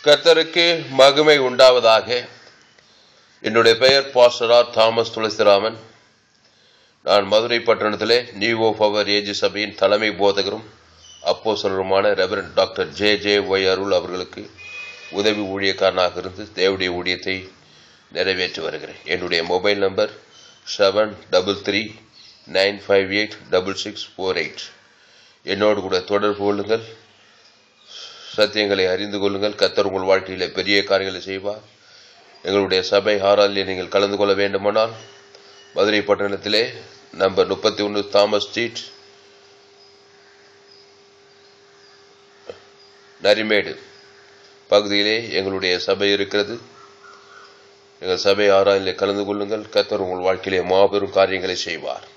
கர்த்தருக்கு மகிமை உண்டாவதாக என்னுடைய பெயர் பாஸ்டர் ஆர் தாமஸ் துளசிராமன் நான் மதுரை பட்டணத்திலே நியூ பவர் ஏஜி சபையின் தலைமை போதகரும் அப்போஸ்தலருமான reverend doctor J J Y Arul அவர்களுக்கு உதவி ஊழியக்காரனாக இருந்து தேவடைய ஊழியத்தை நிறைவேற்றி வருகிறேன் என்னுடைய mobile number seven double three nine five eight double six four eight என்னோடு கூட தொடர்பு கொள்ளுங்கள் சத்தியங்களை அறிந்து கொள்ளுங்கள் கத்தர் உங்கள் வாழ்க்கையில் பெரிய காரியங்களை செய்வார் எங்களுடைய சபை ஆராதனையில் நீங்கள் கலந்து கொள்ள வேண்டுமானால் மதுரை பட்டணத்திலே நம்பர் முப்பத்தி ஒன்று தாமஸ் ஸ்ட்ரீட் நரிமேடு பகுதியிலே எங்களுடைய சபை இருக்கிறது எங்கள் சபை ஆராதனையில் கலந்து கொள்ளுங்கள் கத்தர் உங்கள் வாழ்க்கையிலே மாபெரும் காரியங்களை செய்வார்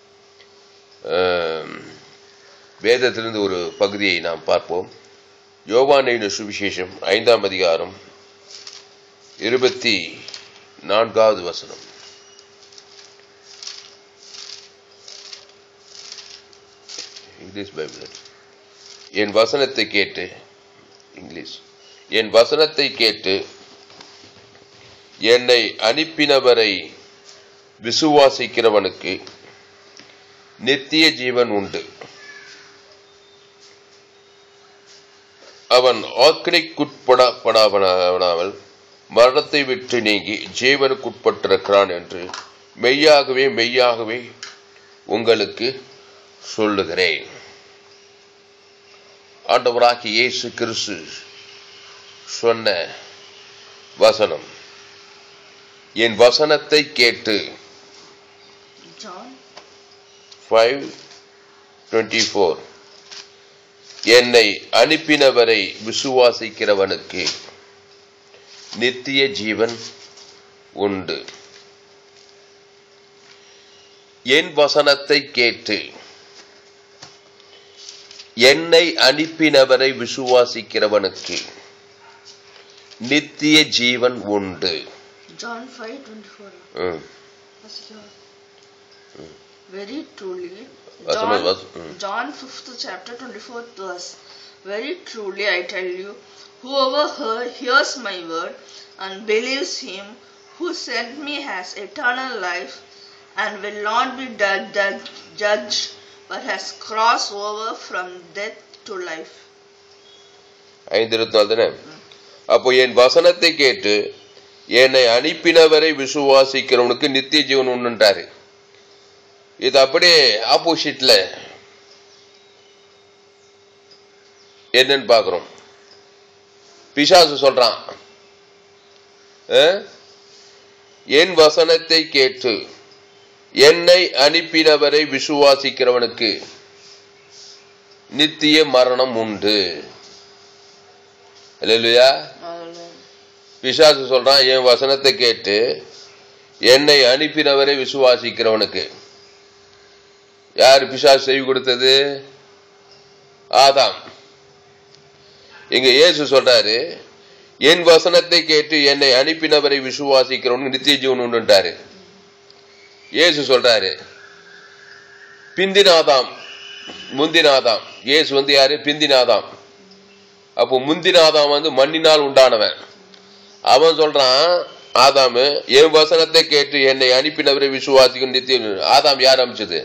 ஆம், வேதத்திலிருந்து ஒரு பகுதியை நாம் பார்ப்போம் யோவானின் சுவிசேஷம் ஐந்தாம் அதிகாரம் இருபத்தி நான்காவது வசனம் இங்கிலீஷ் பைபிள் என் வசனத்தை கேட்டு இங்கிலீஷ் என் வசனத்தை கேட்டு என்னை அனுப்பினவரை விசுவாசிக்கிறவனுக்கு நித்திய ஜீவன் உண்டு அவன் ஆக்கினைக்குட்படப்படாமல் மரணத்தை விட்டு நீங்கி ஜீவனுக்குட்பட்டிருக்கிறான் என்று மெய்யாகவே மெய்யாகவே உங்களுக்கு சொல்லுகிறேன் ஆண்டவராகி இயேசு கிறிஸ்து சொன்ன வசனம் என் வசனத்தை கேட்டு John ஃபைவ் டுவெண்ட்டி ஃபோர் என்னை அனுப்பினவரை விசுவாசிக்கிறவனுக்கு நித்திய ஜீவன் உண்டு என் வசனத்தை கேட்டு என்னை அனுப்பினவரை விசுவாசிக்கிறவனுக்கு நித்திய ஜீவன் உண்டு John 5:24 ம். வாசிக்கவா? Very truly வசனம் John, வச- ம். John 5th chapter 24th verse Very truly I tell you whoever hear, hears my word and believes him who sent me has eternal life and will not be du- du- judged but has crossed over from death to life ஐந்து இருபத்தி நாலு தானே அப்போ என் வசனத்தை கேட்டு என்னை அனுப்பினவரை விசுவாசிக்கிறவனுக்கு நித்திய ஜீவன் உண்டுன்றாரு இது அப்படியே ஆப்போசிட்ல என்னன்னு பார்க்கிறோம் பிசாசு சொல்றான் அஹ்? என் வசனத்தை கேட்டு என்னை அனுப்பினவரை விசுவாசிக்கிறவனுக்கு நித்திய மரணம் உண்டு அல்லேலூயா பிசாசு சொல்றான் என் வசனத்தை கேட்டு என்னை அனுப்பினவரை விசுவாசிக்கிறவனுக்கு யார் பிசாசு செய்து கொடுத்தது ஆதாம் இங்க இயேசு சொல்றாரு என் வசனத்தை கேட்டு என்னை அனுப்பினவரை விசுவாசிக்கிறவனுக்கு நித்திய ஜீவன் உண்டுன்றாரு இயேசு சொல்றாரு பிந்தினாதாம் முந்தினாதாம் இயேசு வந்து யாரு பிந்தினாதாம் அப்போ முந்தினாதாம் வந்து மண்ணினால் உண்டானவன் அவன் சொல்றான் ஆதாமு என் வசனத்தை கேட்டு என்னை அனுப்பினவரை விசுவாசிக்கும் நித்தியம் ஆதாம் யார் அமைச்சது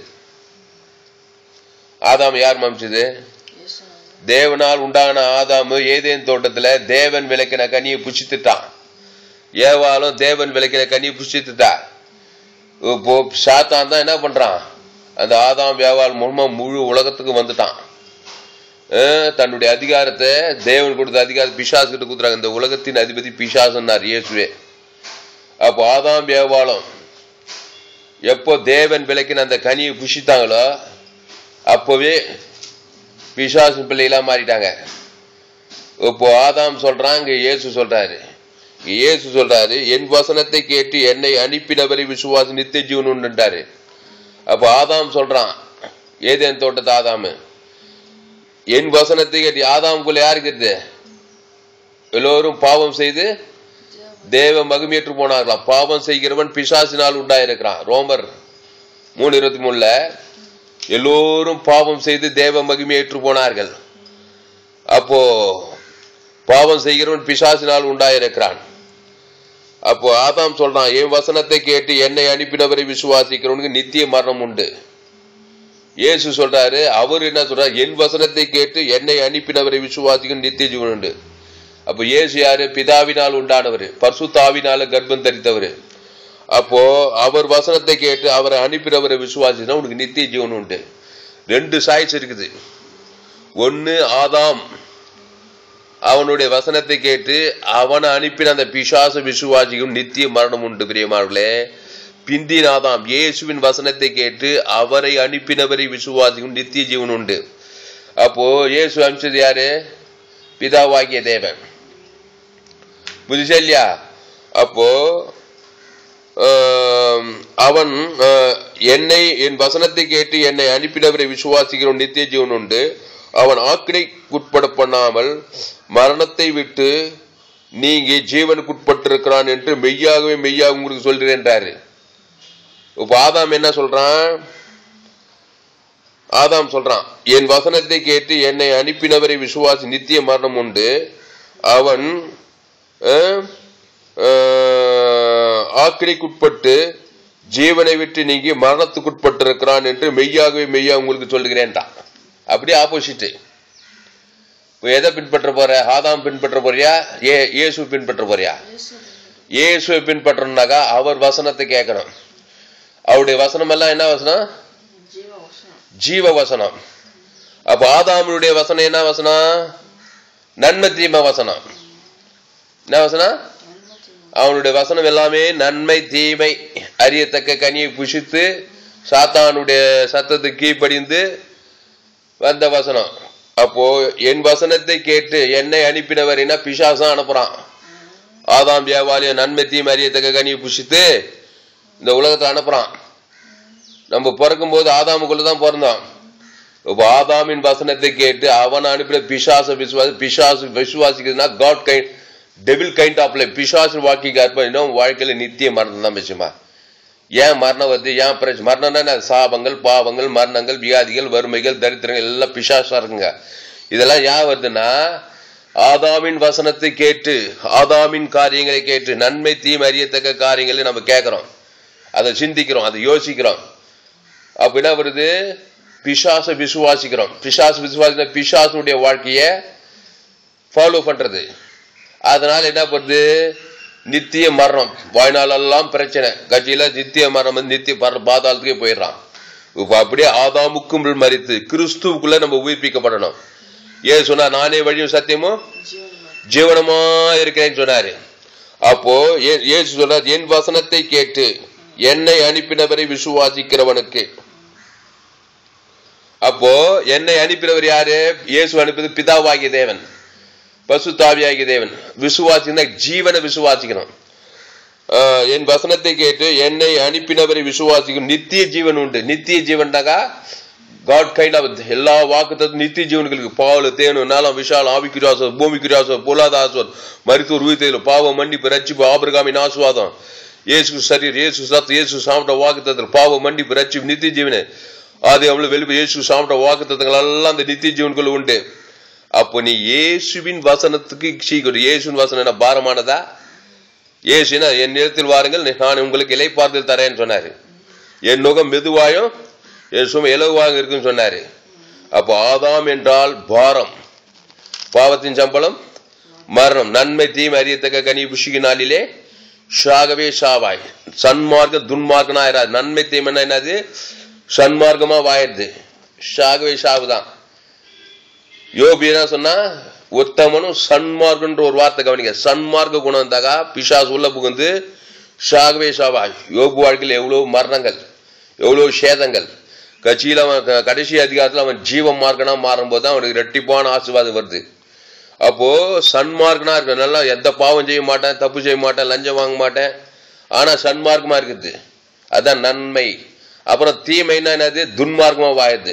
ஆதாம் யார் அமைச்சது yes sir. தேவனால் உண்டான ஆதாமு ஏதேன் தோட்டத்துல தேவன் விளக்கின கனியை புசித்துட்டான் ஏவாலும் தேவன் விளக்கின கனியை புசித்துட்டா இப்போ சாத்தான் தான் என்ன பண்றான் அந்த ஆதாம் ஏவாள் மூலமா முழு உலகத்துக்கு வந்துட்டான் அஹ் தன்னுடைய அதிகாரத்தை தேவன் கொடுத்த அதிகாரத்தை பிசாசு கிட்ட கொடுத்துறாங்க இந்த உலகத்தின் அதிபதி பிசாசுன்னார் இயேசுவே அப்போ ஆதாம் ஏவாளும் எப்போ தேவன் விளக்கின அந்த கனியை புசித்தாங்களோ அப்போவே பிசாசு பிள்ளைகளா மாறிட்டாங்க இப்போ ஆதாம் சொல்றான் இங்க இயேசு சொல்றாரு இங்க இயேசு சொல்றாரு என் வசனத்தை கேட்டு என்னை அனுப்பினவரை விசுவாசி நித்திய ஜீவன் உண்டுன்றாரு அப்போ ஆதாம் சொல்றான் ஏதேன் தோட்டத்து ஆதாமு என் வசனத்தை கேட்டு ஆதாமுக்குள்ள யாருக்குது எல்லோரும் பாவம் செய்து தேவ மகிமையற்று போனார்களாம் பாவம் செய்கிறவன் பிசாசினால் உண்டாயிருக்கிறான் ரோமர் மூணு இருபத்தி மூணுல எல்லோரும் பாவம் செய்து தேவ மகிமையேற்று போனார்கள் அப்போ பாவம் செய்கிறவன் பிசாசினால் உண்டாயிருக்கிறான் அப்போ ஆதாம் சொல்றான் என் வசனத்தை கேட்டு என்னை அனுப்பினவரை விசுவாசிக்கிறவனுக்கு நித்திய மரணம் உண்டு இயேசு சொல்றாரு அவர் என்ன சொல்றாரு என் வசனத்தை கேட்டு என்னை அனுப்பினவரை விசுவாசிக்கும் நித்திய ஜீவன் உண்டு அப்போ இயேசு யாரு பிதாவினால் உண்டானவர் பர்சுத்தாவினால கர்ப்பம் தரித்தவர் அப்போ அவர் வசனத்தை கேட்டு அவரை அனுப்பினவரை விசுவாசினா உனக்கு நித்திய ஜீவன் உண்டு ரெண்டு சாய்ஸ் இருக்குது ஒன்னு ஆதாம் அவனுடைய வசனத்தை கேட்டு அவனை அனுப்பின அந்த பிசாச விசுவாசிக்கும் நித்திய மரணம் உண்டு பிரியமார்களே பிந்தின் ஆதாம் இயேசுவின் வசனத்தை கேட்டு அவரை அனுப்பினவரை விசுவாசிக்கும் நித்திய ஜீவன் உண்டு அப்போ இயேசு அனுப்பிச்சது யாரு பிதாவாகிய தேவன் புரியுதா இல்லையா அப்போ ஆம், அவன் ஆ, என்னை என் வசனத்தை கேட்டு என்னை அனுப்பினவரை விசுவாசிக்கிறோம் நித்திய ஜீவன் உண்டு அவன் ஆக்கினைக்குட்பட பண்ணாமல் மரணத்தை விட்டு நீங்கி ஜீவனுக்குட்பட்டிருக்கிறான் என்று மெய்யாகவே மெய்யாக உங்களுக்கு சொல்கிறேன்றாரு இப்ப ஆதாம் என்ன சொல்றான் ஆதாம் சொல்றான் என் வசனத்தை கேட்டு என்னை அனுப்பினவரை விசுவாசி நித்திய மரணம் உண்டு அவன் அஹ், அஹ், ஆக்கினைக்குட்பட்டு ஜீவனை விட்டு நீங்கி மரணத்துக்குட்பட்டிருக்கிறான் என்று மெய்யாகவே மெய்யா உங்களுக்கு சொல்லுகிறேன்டான் அப்படியே ஆப்போசிட் இப்போ எதை பின்பற்ற போற ஆதாம் பின்பற்ற போறியா ஏ இயேசு பின்பற்ற போறியா இயேசுவை பின்பற்றணும்னாக்கா அவர் வசனத்தை கேட்கணும் அவருடைய வசனம் எல்லாம் என்ன வசனம் ஜீவ வசனம் ஜீவ வசனம் அப்ப ஆதாமுடைய வசனம் என்ன வசனம் நன்மை தீமை வசனம் என்ன வசனம் அவனுடைய வசனம் எல்லாமே நன்மை தீமை அறியத்தக்க கனியை புஷித்து சாத்தானுடைய சத்தத்துக்கு கீழ்ப்படிந்து வந்த வசனம் அப்போ என் வசனத்தை கேட்டு என்னை அனுப்பினவரினா பிசாசம் அனுப்புறான் ஆதாம் வியாபாரிய நன்மை தீமை அறியத்தக்க கனியை புஷித்து இந்த உலகத்தை அனுப்புறான் நம்ம பிறக்கும் போது ஆதாமுக்குள்ள தான் பிறந்தோம் இப்போ ஆதாமின் வசனத்தை கேட்டு அவன் அனுப்பின பிசாச விசுவாசி பிசாசு விசுவாசிக்கிறதுனா god kind devil kind of life பிசாசு வாக்கிங் அர்ப்பணினா வாழ்க்கையில நித்திய மரணம் தான் விஷயமா ஏன் மரணம் வருது ஏன் பிரச்சனை மரணம்னா என்ன? சாபங்கள் பாவங்கள் மரணங்கள் வியாதிகள் வறுமைகள் தரித்திரங்கள் எல்லாம் பிசாசா இருக்குங்க இதெல்லாம் ஏன் வருதுன்னா ஆதாமின் வசனத்தை கேட்டு ஆதாமின் காரியங்களை கேட்டு நன்மை தீமை அறியத்தக்க காரியங்களை நம்ம கேட்கிறோம் அதை சிந்திக்கிறோம் அதை யோசிக்கிறோம் அப்ப என்ன வருது பிசாச விசுவாசிக்கிறோம் பிசாசு விசுவாசிக்கிற பிசாசுடைய வாழ்க்கைய ஃபாலோ பண்றது அதனால என்ன பண்ணுது நித்திய மரணம் வாழ்நாளெல்லாம் பிரச்சனை கட்சியில நித்திய மரணம் வந்து நித்திய பர- பாதாளத்துக்கே போயிடுறான் இப்ப அப்படியே ஆதாமுக்கும் மறித்து கிறிஸ்துவுக்குள்ள நம்ம உயிர்ப்பிக்கப்படணும் ஏன் சொன்னா நானே வழியும் சத்தியமும் ஜீவனமா ஜீவனமா இருக்கிறேன்னு சொன்னாரு அப்போ ஏ- இயேசு சொன்னார் என் வசனத்தை கேட்டு என்னை அனுப்பினவரை விசுவாசிக்கிறவனுக்கு அப்போ என்னை அனுப்பினவர் யாரு இயேசு அனுப்பியது பிதாவாகிய தேவன் பசுத்தாவியாகிய தேவன் விசுவாசினா ஜீவனை விசுவாசிக்கணும் ஆஹ், என் வசனத்தை கேட்டு என்னை அனுப்பினவரை விசுவாசிக்கணும் நித்திய ஜீவன் உண்டு நித்திய ஜீவன்டாக்கா காட் கைண்ட் ஆஃப் எல்லா வாக்குத்தத்தும் நித்திய ஜீவன்களுக்கு பாவல தேனு நலம் விஷால் ஆவிக்குரியாசம் பூமிக்குரியாசம் பொருளாதாரம் மருத்துவர் உயிர்த்தையில் பாவம் மன்னிப்பு ரட்சிப்பு ஆபிரகாமின் ஆசுவாதம் இயேசு சரீர் இயேசு சத்து இயேசு சாப்பிட்ட வாக்குத்தத்தில் பாவம் மன்னிப்பு ரட்சிப்பு நித்திய ஜீவனு அது அவ்வளவு வெளிப்பு இயேசு சாப்பிட்ட வாக்குத்தத்தங்கள் எல்லாம் அந்த நித்திய ஜீவன்குள்ள உண்டு அப்போ நீ இயேசுவின் வசனத்துக்கு சீக்கிரம் இயேசுவின் வசனம் என்ன பாரமானதா இயேசுனா என் நிலத்தில் வாருங்கள் நான் உங்களுக்கு இலைப்பாறுதல் தரேன்னு சொன்னாரு என் நுகம் மெதுவாயும் என் சுமை இலகுவாக இருக்குன்னு சொன்னாரு அப்போ ஆதாம் என்றால் பாரம் பாவத்தின் சம்பளம் மரணம் நன்மை தீமை அறியத்தக்க கனி புஷிகினாலிலே ஷாகவே ஷாவாய் சன்மார்க்க துன்மார்க்கனா ஆயிராது நன்மை தீமைன்னா என்னது சன்மார்க்கமா வாயிடுது ஷாகவே ஷாவு தான் யோபி என்ன சொன்னா உத்தமனும் சன்மார்க்கன்ற ஒரு வார்த்தை கவனிக்க சன்மார்க்க குணம் இருந்தாக்கா பிசாசு உள்ள புகுந்து ஷாகவே ஷாவாய் யோபு வாழ்க்கையில் எவ்வளவு மரணங்கள் எவ்வளவு சேதங்கள் கட்சியில் அவன் க- கடைசி அதிகாரத்தில் அவன் ஜீவ மார்க்கனா மாறும்போது தான் அவனுக்கு ரெட்டிப்பான ஆசீர்வாதம் வருது அப்போ சன்மார்க்கனா இருக்க நல்லா எந்த பாவம் செய்ய மாட்டேன் தப்பு செய்ய மாட்டேன் லஞ்சம் வாங்க மாட்டேன் ஆனா சன்மார்க்கமா இருக்குது அதான் நன்மை அப்புறம் தீமைன்னா என்னது துன்மார்க்கமா வாயுது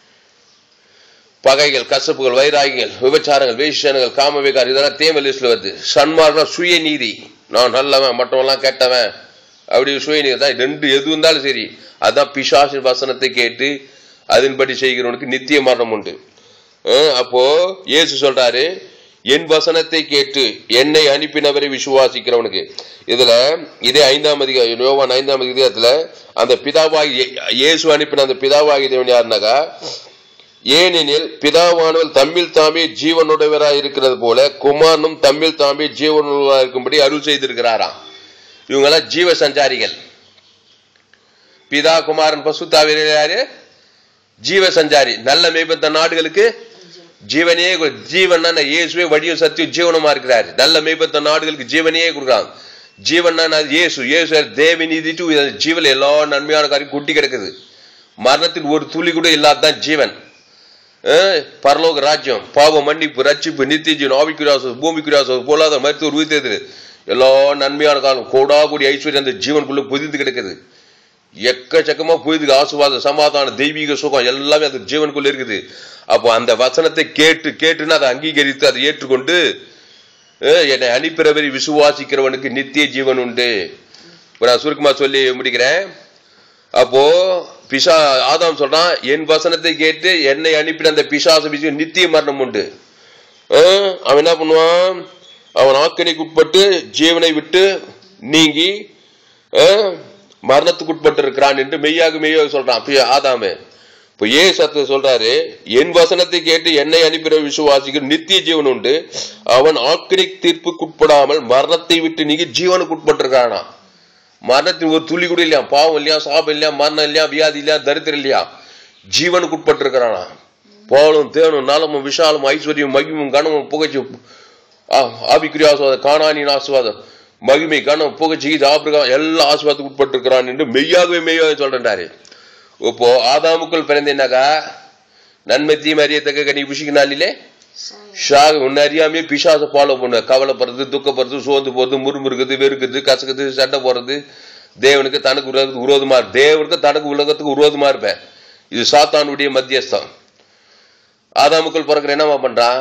பகைகள் கசப்புகள் வைராகிகள் விபச்சாரங்கள் வேஷனங்கள் காம விகாரம் இதெல்லாம் தீமை லிஸ்ட்ல வருது சன்மார்க்கம் சுயநீதி நான் நல்லவன் மற்றவன்லாம் கெட்டவன் அப்படி சுயநீதி தான் ரெண்டு எது இருந்தாலும் சரி அதான் பிசாசின் வசனத்தை கேட்டு அதன்படி செய்கிறவனுக்கு நித்திய மரணம் உண்டு அஹ் அப்போ இயேசு சொல்றாரு என் வசனத்தை கேட்டு என்னை அனுப்பினவரை விசுவாசிக்கிறவனுக்கு இதுல இதே ஐந்தாம் அதிகாரம் யோவான் ஐந்தாம் அதிகாரத்துல அந்த பிதாவாகி இயேசு அனுப்பின அந்த பிதாவாகி தேவன் யாருனாக்கா ஏனெனில் பிதாவானவர் தம்மில் தாமே ஜீவனுடையவராய் இருக்கிறது போல குமாரனும் தம்மில் தாமே ஜீவனுள்ளவராய் இருக்கும்படி அருள் செய்திருக்கிறாராம் இவங்கெல்லாம் ஜீவ சஞ்சாரிகள் பிதா குமாரன் பசுத்தாவியர் யாரு ஜீவ சஞ்சாரி நல்ல மேய்ப்பத்த நாடுகளுக்கு ஜீவனே கொடு- ஜீவன்னா நான் இயேசுவே வழியும் சத்தியம் ஜீவனமா இருக்கிறாரு நல்ல மேய்ப்பத்த நாடுகளுக்கு ஜீவனையே கொடுக்குறாங்க ஜீவன்னா நான் இயேசு இயேசு தேவநீதிட்டு ஜீவன் எல்லா நன்மையான காரியம் கொட்டி கிடக்குது மரணத்தின் ஒரு துளி கூட இல்லாததான் ஜீவன் அஹ், பரலோக ராஜ்யம் பாவ மன்னிப்பு ரட்சிப்பு நித்திய ஜீவன் ஆவிக்குரியாசம் பூமிக்குரியாசம் பொருளாதார மருத்துவர் உயிர்த்தது எல்லா நன்மையான காலம் கோடா கூடி ஐஸ்வர்யம் அந்த ஜீவனுக்குள்ள புதிந்து கிடக்குது எக்கச்சக்கமா புரியுது ஆசுவாதம் சமாதானம் தெய்வீக சுகம் எல்லாமே அந்த ஜீவனுக்குள்ள இருக்குது அப்போ அந்த வசனத்தை கேட்டு கேட்டுன்னு அதை அங்கீகரித்து அதை ஏற்றுக்கொண்டு அஹ், என்னை அனுப்பிறவரை விசுவாசிக்கிறவனுக்கு நித்திய ஜீவன் உண்டு இப்ப நான் சுருக்கமா சொல்லி முடிக்கிறேன் அப்போ பிசா ஆதாம் சொல்றான் என் வசனத்தை கேட்டு என்னை அனுப்பின அந்த பிசாசு பிசு நித்திய மரணம் உண்டு அஹ், அவன் என்ன பண்ணுவான் அவன் ஆக்கணிக்கு உட்பட்டு ஜீவனை விட்டு நீங்கி அஹ், மரணத்துக்குட்பட்டு இருக்கிறான் என்று மெய்யாக மெய்யாக சொல்றான் பி- ஆதாமே இப்போ ஏ சத்து சொல்றாரு என் வசனத்தை கேட்டு என்னை அனுப்பிற விசுவாசிக்கிற நித்திய ஜீவன் உண்டு அவன் ஆக்கினை தீர்ப்புக்குட்படாமல் மரணத்தை விட்டு நீங்கி ஜீவனுக்கு உட்பட்டிருக்கானா மரணத்தின் ஒரு துளி கூட இல்லையா பாவம் இல்லையா சாபம் இல்லையா மரணம் இல்லையா வியாதி இல்லையா தரித்திரம் இல்லையா ஜீவனுக்கு உட்பட்டிருக்கிறானா பாலும் தேனும் நலமும் விஷாலும் ஐஸ்வர்யம் மகிமும் கனமும் புகழ்ச்சி ஆ- ஆவிக்குரிய ஆசுவாதம் காணானின் ஆசுவாதம் மகிமை கனம் புகழ்ச்சி இது ஆபிரகாம் எல்லா ஆசுவாதத்துக்கு உட்பட்டிருக்கிறான் என்று மெய்யாகவே மெய்யாக சொல்றாரு இப்போ ஆதாமுக்குள் பிறந்தேனாக்கா நன்மை தீமை அறியத்தக்க கனி புஷிக்கு நாளிலே ஷாக் உன்னை அறியாமே பிசாச ஃபாலோ பண்ண கவலைப்படுறது துக்கப்படுறது சோர்ந்து போறது முறுமுறுக்குது வெறுக்குது கசக்குது சண்டை போடுறது தேவனுக்கு தனக்கு உலகத்துக்கு விரோதமா இரு தேவனுக்கு தனக்கு உலகத்துக்கு விரோதமா இருப்பேன் இது சாத்தானுடைய மத்தியஸ்தம் ஆதாமுக்குள் பிறக்கிற என்னவா பண்றான்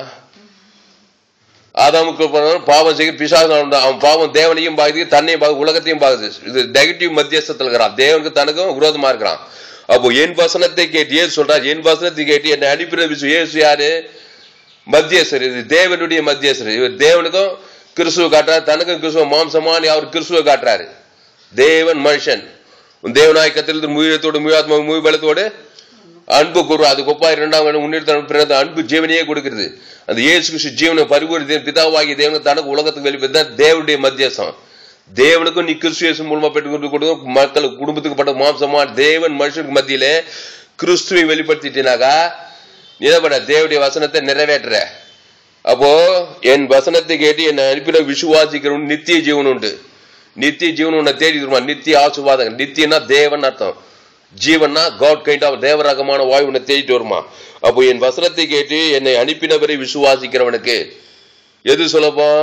ஆதாமுக்குள் பிறந்தவன் பாவம் செய்ய பிசாசு அவன் பாவம் தேவனையும் பாக்குது தன்னையும் பாக்குது உலகத்தையும் பாக்குது இது நெகட்டிவ் மத்தியஸ்தத்தில் இருக்கிறான் தேவனுக்கு தனக்கும் விரோதமா இருக்கிறான் அப்போ என் வசனத்தை கேட்டு ஏசு சொல்றார் என் வசனத்தை கேட்டு என்னை அனுப்பின விசு ஏசு யாரு மத்தியஸ்தர் இது தேவனுடைய மத்தியஸ்தர் இவர் தேவனுக்கும் கிறிஸ்துவ காட்டுறாரு தனக்கும் கிறிஸ்துவ மாம்சமான அவர் கிறிஸ்துவ காட்டுறாரு தேவன் மனுஷன் உன் தேவனாய் கத்திரத்து முயத்தோடு முயாத்மா முய் பலத்தோடு அன்பு கூறுவா அது கொப்பாய் இரண்டாம் வேணும் முன்னிறுத்தம் பிறந்த அன்பு ஜீவனையே கொடுக்கிறது அந்த இயேசு கிறிஸ்து ஜீவனை பரிபூர்த்தி பிதாவாகிய தேவனுக்கு தனக்கு உலகத்துக்கு வெளிப்பது தான் தேவனுடைய மத்தியஸ்தம் தேவனுக்கும் நீ கிறிஸ்து இயேசு மூலமா பெற்று கொண்டு கொடுக்கும் மக்களுக்கு குடும்பத்துக்கு பட்ட மாம்சமா தேவன் மனுஷனுக்கு மத்தியில கிறிஸ்துவை வெளிப்படுத்திட்டீனாக்கா நீ என்ன பண்ண தேவனுடைய வசனத்தை நிறைவேற்றுற அப்போ என் வசனத்தை கேட்டு என்னை அனுப்பின விசுவாசிக்கிறவன் நித்திய ஜீவன் உண்டு நித்திய ஜீவன் உன்னை தேடி வருவான் நித்திய ஆசுவாதம் நித்தியனா தேவன் அர்த்தம் ஜீவன்னா காட் கைண்ட் ஆஃப் தேவரகமான வாயு உன்னை தேடிட்டு வருமா அப்போ என் வசனத்தை கேட்டு என்னை அனுப்பினவரை விசுவாசிக்கிறவனுக்கு எது சொல்லப்போம்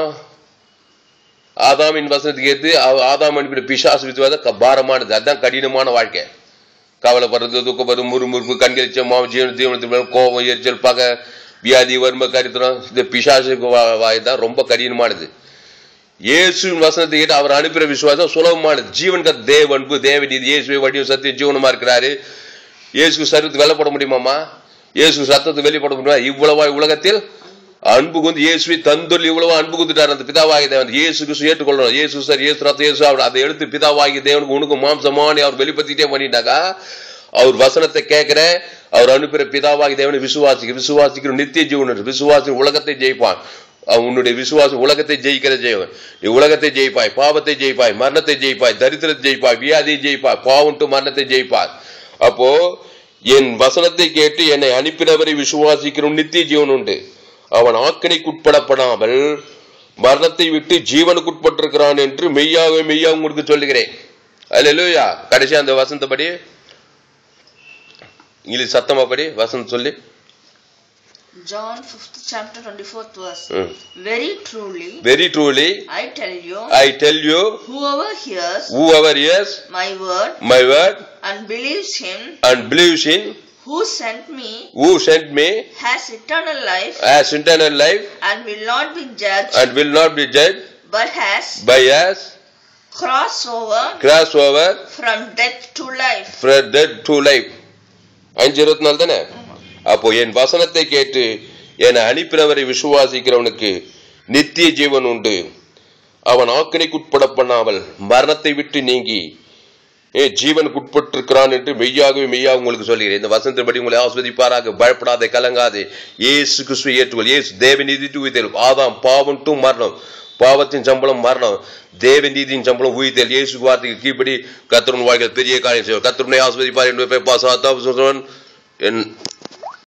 ஆதாமின் வசனத்தை கேட்டு அவ- ஆதாம் அனுப்பின பிசாசு விசுவாசம் க- பாரமானது அதுதான் கடினமான வாழ்க்கை கவலைப்படுறது துக்கப்படுறது முறுமுறுப்பு கண்களிச்சம் மாவு ஜீவன தீவனத்தின் மேல் கோபம் எரிச்சல் பகை வியாதி வறுமை கரித்திரம் இந்த பிசாசு வா- வாய் தான் ரொம்ப கடினமானது இயேசுவின் வசனத்தை கேட்டு அவர் அனுப்புகிற விசுவாசம் சுலபமானது ஜீவன் கத் தேவ அன்பு தேவ நீதி இயேசுவை வடிவம் சத்திய ஜீவனமா இருக்கிறாரு இயேசு சரீரத்துக்கு வெளிப்பட முடியுமாமா இயேசு சத்தத்துக்கு வெளிப்பட முடியுமா இவ்வளவா உலகத்தில் அன்பு குந்து இயேசுவை தந்துள் இவ்வளவு அன்பு குந்துட்டார் அந்த பிதாவாகி தேவன் இயேசு கிறிஸ்து ஏற்றுக்கொள்ளணும் இயேசு சார் இயேசு ரத்த இயேசு அவர் அதை எடுத்து பிதாவாகி தேவனுக்கு உனக்கு மாம்சமானி அவர் வெளிப்படுத்திட்டே பண்ணிட்டாக்கா அவர் வசனத்தை கேட்கிற அவர் அனுப்புகிற பிதாவாகி தேவனை விசுவாசிக்க விசுவாசிக்கிற நித்திய ஜீவன் விசுவாசி உலகத்தை ஜெயிப்பான் அவன் உன்னுடைய விசுவாசம் உலகத்தை ஜெயிக்கிற ஜெயவன் நீ உலகத்தை ஜெயிப்பாய் பாவத்தை ஜெயிப்பாய் மரணத்தை ஜெயிப்பாய் தரித்திரத்தை ஜெயிப்பாய் வியாதியை ஜெயிப்பாய் பாவம் to மரணத்தை ஜெயிப்பாய் அப்போ என் வசனத்தை கேட்டு என்னை அனுப்பினவரை விசுவாசிக்கிறோம் நித்திய ஜீவன் உண்டு அவன் ஆக்கணைக்குட்படப்படாமல் மரணத்தை விட்டு ஜீவனுக்குட்பட்டிருக்கிறான் என்று மெய்யாகவே மெய்யாக உங்களுக்கு சொல்லுகிறேன் அல்லேலூயா கடைசி அந்த வசந்தபடி இங்கிலீஷ் சத்தமா படி வசந்த் சொல்லி John 5th chapter 24th verse. Hmm. Very truly, very truly I tell you, I tell you whoever hears whoever hears my word my word and believes him and believes him who sent me who sent me has eternal life as internal life and will not be judged and will not be judged but has by us crossed over cross over from death to life. from death to life அஞ்சு இருபத்தி நாலு தானே அப்போ என் வசனத்தை கேட்டு என அனுப்பினவரை விசுவாசிக்கிறவனுக்கு நித்திய ஜீவன் உண்டு அவன் ஆக்கினைக்குட்பட பண்ணாமல் மரணத்தை விட்டு நீங்கி ஏ ஜீவனுக்கு உட்பட்டிருக்கிறான் என்று மெய்யாகவே மெய்யாக உங்களுக்கு சொல்கிறேன் இந்த வசனத்தின்படி உங்களை ஆஸ்வதிப்பாராக பயப்படாதே கலங்காதே ஏசு கிறிஸ்துவை ஏற்றுக்கொள் ஏசு தேவநீதி உயிர்த்தல் ஆதாம் பாவம் டு மரணம் பாவத்தின் சம்பளம் மரணம் தேவ நீதியின் சம்பளம் உயிர்த்தல் இயேசு வார்த்தைக்கு கீழ்ப்படி கத்தருன் வாழ்க்கை பெரிய காரியம் செய்வார் கத்தருனை ஆஸ்வதிப்பார் என்று பாசாத்தான் என்